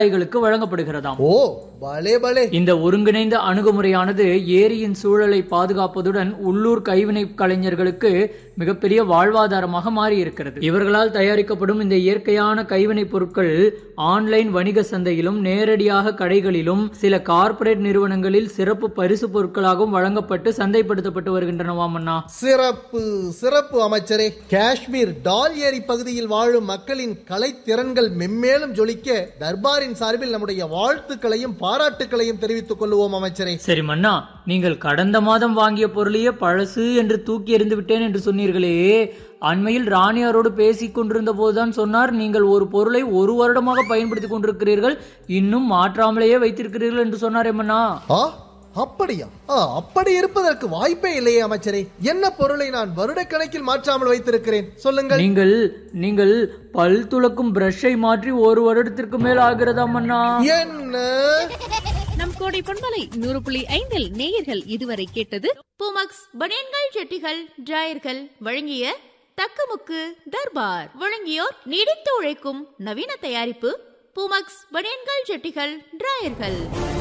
விவசாயிகளுக்கு வழங்கப்படுகிறதாம் ஓ பலே பலே இந்த ஒருங்கிணைந்த அணுகுமுறையானது ஏரியின் சூழலை பாதுகாப்பதுடன் உள்ளூர் கைவினை கலைஞர்களுக்கு மிகப்பெரிய வாழ்வாதாரமாக மாறி இருக்கிறது இவர்களால் தயாரிக்கப்படும் இந்த இயற்கையான கைவினைப் பொருட்கள் ஆன்லைன் வணிக சந்தையிலும் நேரடியாக கடைகளிலும் சில கார்ப்பரேட் நிறுவனங்களில் சிறப்பு பரிசு பொருட்களாகவும் வழங்கப்பட்டு சந்தைப்படுத்தப்பட்டு வருகின்றனவாம் அண்ணா சிறப்பு சிறப்பு அமைச்சரே காஷ்மீர் டால் ஏரி பகுதியில் வாழும் மக்களின் கலைத்திறன்கள் மென்மேலும் ஜொலிக்க தர்பாரின் சார்பில் நம்முடைய வாழ்த்துக்களையும் பாராட்டுக்களையும் தெரிவித்துக் கொள்வோம் அமைச்சரே சரி மன்னா நீங்கள் கடந்த மாதம் வாங்கிய பொருளையே பழசு என்று தூக்கி எறிந்து விட்டேன் என்று சொன்னீர்களே அண்மையில் ராணியாரோடு பேசிக் கொண்டிருந்த போதுதான் சொன்னார் நீங்கள் ஒரு பொருளை ஒரு வருடமாக பயன்படுத்திக் கொண்டிருக்கிறீர்கள் இன்னும் மாற்றாமலேயே வைத்திருக்கிறீர்கள் என்று சொன்னாரே மன்னா ஆ அப்படியா ஆ, அப்படி இருப்பதற்கு வாய்ப்பே இல்லையே அமைச்சரே என்ன பொருளை நான் வருடக்கணக்கில் மாற்றாமல் வைத்திருக்கிறேன் சொல்லுங்கள் நீங்கள் நீங்கள் பல் துளக்கும் பிரஷை மாற்றி ஒரு வருடத்திற்கு மேல் ஆகிறதா மன்னா என்ன நம் கோடை பொன்மலை நூறு புள்ளி ஐந்தில் நேயர்கள் இதுவரை கேட்டது பூமக்ஸ் பனியன்கள் ஜெட்டிகள் டிராயர்கள் வழங்கிய தக்கமுக்கு தர்பார் வழங்கியோர் நீடித்து உழைக்கும் நவீன தயாரிப்பு பூமக்ஸ் பனியன்கள் ஜெட்டிகள் டிராயர்கள்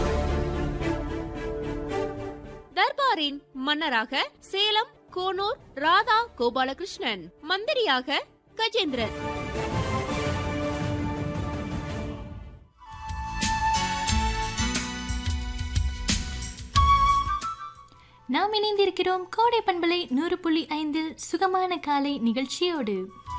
தர்பாரின் மன்னராக சேலம் கோனூர் ராதா கோபாலகிருஷ்ணன் மந்திரியாக கஜேந்திரன் நாம் இணைந்திருக்கிறோம் கோடை பண்பலை நூறு புள்ளி ஐந்தில் சுகமான காலை நிகழ்ச்சியோடு